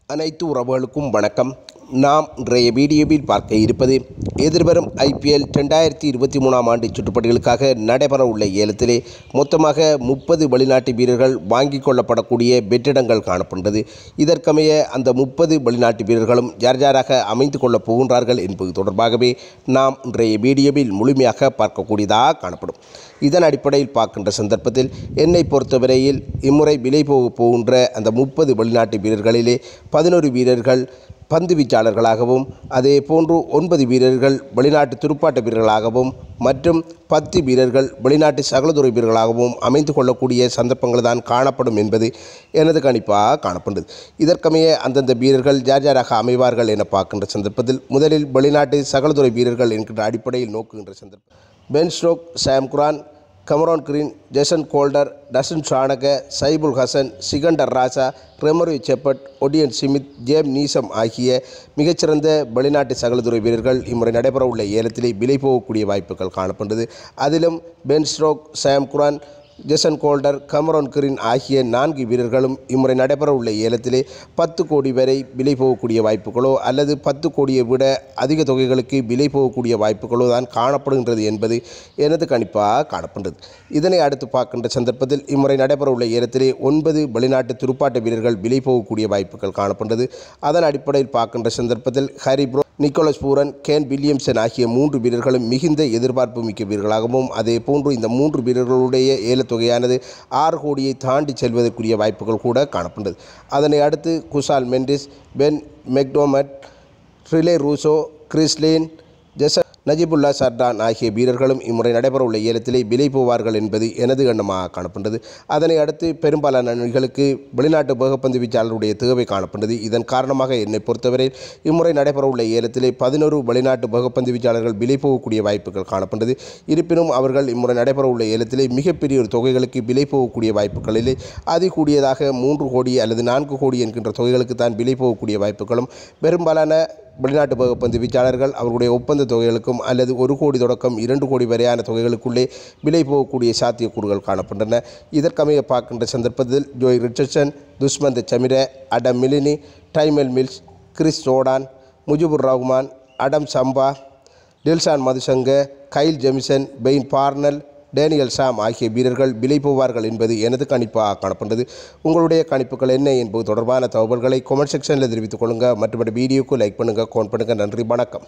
அனைத்து உறவுகளுக்கும் வணக்கம் நாம் இன்றைய வீடியோவில் பார்க்க இருப்பது எதிர்வரும் ஐபிஎல் ரெண்டாயிரத்தி இருபத்தி மூணாம் ஆண்டு சுற்றுப்பட்டிகளுக்காக நடைபெற உள்ள ஏலத்திலே மொத்தமாக முப்பது வெளிநாட்டு வீரர்கள் வாங்கிக் கொள்ளப்படக்கூடிய வெற்றிடங்கள் காணப்படுகிறது இதற்கமைய அந்த முப்பது வெளிநாட்டு வீரர்களும் யார் யாராக அமைந்து கொள்ளப் போகின்றார்கள் என்பது தொடர்பாகவே நாம் இன்றைய வீடியோவில் முழுமையாக பார்க்கக்கூடியதாக காணப்படும் இதன் அடிப்படையில் பார்க்கின்ற சந்தர்ப்பத்தில் என்னை பொறுத்தவரையில் இம்முறை விலை போக போகின்ற அந்த முப்பது வெளிநாட்டு வீரர்களிலே பதினோரு வீரர்கள் பந்து வீச்சாளர்களாகவும் அதே போன்று ஒன்பது வீரர்கள் வெளிநாட்டு துடுப்பாட்ட வீரர்களாகவும் மற்றும் பத்து வீரர்கள் வெளிநாட்டு சகலதுறை வீரர்களாகவும் அமைந்து கொள்ளக்கூடிய சந்தர்ப்பங்கள் தான் காணப்படும் என்பது எனது கணிப்பாக காணப்படுது இதற்கமைய அந்தந்த வீரர்கள் யார் யாராக அமைவார்கள் என பார்க்கின்ற சந்தர்ப்பத்தில் முதலில் வெளிநாட்டு சகலதுறை வீரர்கள் என்கின்ற அடிப்படையில் நோக்குகின்ற சந்தர்ப்பம் Ben Stokes Sam Curran Cameron Green Jason Holder Dasun Shanaka Saiful Hasan Sikandar Raza Romario Shepherd Odean Smith Jimmy Neesham ஆகிய மிகச்சிறந்த வெளிநாட்டு சகலதுறை வீரர்கள் இம்முறை நடைபெறவுள்ள ஏலத்திலே விலை போகக்கூடிய வாய்ப்புகள் காணப்படுகிறது அதிலும் Ben Stokes Sam Curran Jason Holder Cameron Green ஆகிய நான்கு வீரர்களும் இம்முறை நடைபெறவுள்ள ஏலத்திலே பத்து கோடி வரை விலை போகக்கூடிய வாய்ப்புகளோ அல்லது பத்து கோடியை விட அதிக தொகைகளுக்கு விலை போகக்கூடிய வாய்ப்புகளோ தான் காணப்படுகின்றது என்பது எனது கணிப்பாக காணப்படுகிறது இதனை அடுத்து பார்க்கின்ற சந்தர்ப்பத்தில் இம்முறை நடைபெறவுள்ள ஏலத்திலே ஒன்பது வெளிநாட்டு துடுப்பாட்ட வீரர்கள் விலை போகக்கூடிய வாய்ப்புகள் காணப்படுகிறது அதன் அடிப்படையில் பார்க்கின்ற சந்தர்ப்பத்தில் Harry Brook Nicholas Pooran Kane Williamson ஆகிய மூன்று வீரர்களும் மிகுந்த எதிர்பார்ப்பு மிக்க வீரர்களாகவும் அதே போன்று இந்த மூன்று வீரர்களுடைய ஏலத்தொகையானது ஆறு கோடியை தாண்டி செல்வதற்குரிய வாய்ப்புகள் கூட காணப்படுகிறது அதனை அடுத்து Kusal Mendis Ben McDermott Rilee Rossouw Chris Lynn ஜெச நஜிபுல்லா சர்டான் ஆகிய வீரர்களும் இம்முறை நடைபெறவுள்ள ஏலத்திலே விலை போவார்கள் என்பது எனது எண்ணமாக காணப்படுகிறது அதனை அடுத்து பெரும்பாலான அணிகளுக்கு வெளிநாட்டு வேகப்பந்து வீச்சாளருடைய தேவை காணப்படுகிறது இதன் காரணமாக என்னை பொறுத்தவரை இம்முறை நடைபெறவுள்ள ஏலத்திலே பதினோரு வெளிநாட்டு வேகப்பந்து வீச்சாளர்கள் விலை போகக்கூடிய வாய்ப்புகள் காணப்படுகிறது இருப்பினும் அவர்கள் இம்முறை நடைபெறவுள்ள ஏலத்திலே மிகப்பெரிய ஒரு தொகைகளுக்கு விலை போகக்கூடிய வாய்ப்புகளிலே அதிகூடியதாக மூன்று கோடி அல்லது நான்கு கோடி என்கின்ற தொகைகளுக்கு தான் விலை போகக்கூடிய வாய்ப்புகளும் பெரும்பாலான வெளிநாட்டு பகுப்பந்து வீச்சாளர்கள் அவர்களுடைய ஒப்பந்த தொகைகளுக்கும் அல்லது ஒரு கோடி தொடக்கம் இரண்டு கோடி வரையான தொகைகளுக்குள்ளே விலை போகக்கூடிய சாத்தியக்கூறுகள் காணப்படுகின்றன இதற்கமைய பார்க்கின்ற சந்தர்ப்பத்தில் Joy Richardson Dushmantha Chameera Adam Milne Tymal Mills Chris Jordan Mujibur Rahman Adam Zampa Dilshan Madushanka Kyle Jamieson Wayne Parnell Daniel Sams ஆகிய வீரர்கள் விலை போவார்கள் என்பது எனது கணிப்பாக காணப்படுகிறது உங்களுடைய கணிப்புகள் என்ன என்பது தொடர்பான தகவல்களை கமெண்ட் செக்ஷனில் தெரிவித்துக் கொள்ளுங்கள் மற்றபடி வீடியோக்கு லைக் பண்ணுங்கள் கமெண்ட் பண்ணுங்கள் நன்றி வணக்கம்